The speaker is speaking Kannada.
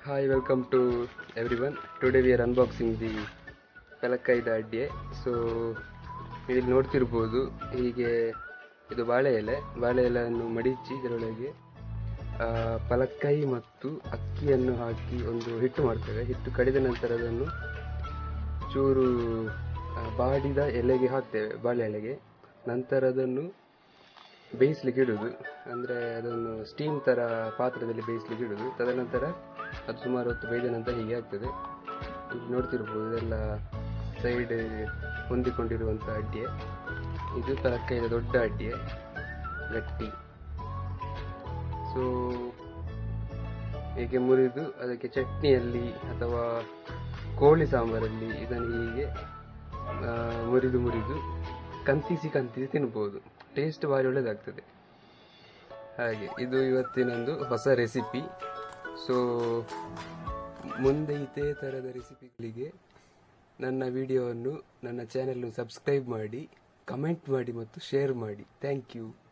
Hi, welcome to everyone. Today we are unboxing the ಪಲಕ್ಕಾಯ್ದ ಅಡ್ಡೆ ಸೊ ಇಲ್ಲಿ ನೋಡ್ತಿರ್ಬೋದು ಹೀಗೆ ಇದು ಬಾಳೆ ಎಲೆ ಬಾಳೆ ಎಲೆಯನ್ನು ಮಡಿಚಿ ಇದರೊಳಗೆ ಆ, ಪಲಕ್ಕಾಯಿ ಮತ್ತು ಅಕ್ಕಿಯನ್ನು ಹಾಕಿ ಒಂದು ಹಿಟ್ಟು ಮಾಡ್ತೇವೆ ಹಿಟ್ಟು ಕಡಿದ ನಂತರ ಅದನ್ನು ಚೂರು ಆ, ಬಾಡಿದ ಎಲೆಗೆ ಹಾಕ್ತೇವೆ ಬಾಳೆ ಎಲೆಗೆ ನಂತರ ಅದನ್ನು ಬೇಯಿಸ್ಲಿಕ್ಕೆ ಇಡುದು ಅಂದರೆ ಅದನ್ನು ಸ್ಟೀಮ್ ಥರ ಪಾತ್ರದಲ್ಲಿ ಬೇಯಿಸ್ಲಿಕ್ಕೆ ಇಡುದು ತದನಂತರ ಅದು ಸುಮಾರು ಹೊತ್ತು ಬೇಯ್ದ ನಂತರ ಹೀಗೆ ಆಗ್ತದೆ ಈಗ ನೋಡ್ತಿರ್ಬೋದು ಇದೆಲ್ಲ ಸೈಡ್ ಹೊಂದಿಕೊಂಡಿರುವಂಥ ಅಡ್ಡಿಯೆ ಇದು ತಲಕಾಯಿದ ದೊಡ್ಡ ಅಡ್ಡಿಯೆ ಗಟ್ಟಿ ಸೊ ಹೀಗೆ ಮುರಿದು ಅದಕ್ಕೆ ಚಟ್ನಿಯಲ್ಲಿ ಅಥವಾ ಕೋಳಿ ಸಾಂಬಾರಲ್ಲಿ ಇದನ್ನು ಹೀಗೆ ಆ, ಮುರಿದು ಮುರಿದು ಕಂತಿಸಿ ಕಂತಿಸಿ ತಿನ್ಬೋದು ಟೇಸ್ಟ್ ಭಾರಿ ಒಳ್ಳೆಯದಾಗ್ತದೆ ಹಾಗೆ ಇದು ಇವತ್ತಿನೊಂದು ಹೊಸ ರೆಸಿಪಿ ಸೊ ಮುಂದೆ ಇದೇ ಥರದ ರೆಸಿಪಿಗಳಿಗೆ ನನ್ನ ವಿಡಿಯೋವನ್ನು ನನ್ನ ಚಾನೆಲ್ನ ಸಬ್ಸ್ಕ್ರೈಬ್ ಮಾಡಿ ಕಮೆಂಟ್ ಮಾಡಿ ಮತ್ತು ಶೇರ್ ಮಾಡಿ ಥ್ಯಾಂಕ್ ಯು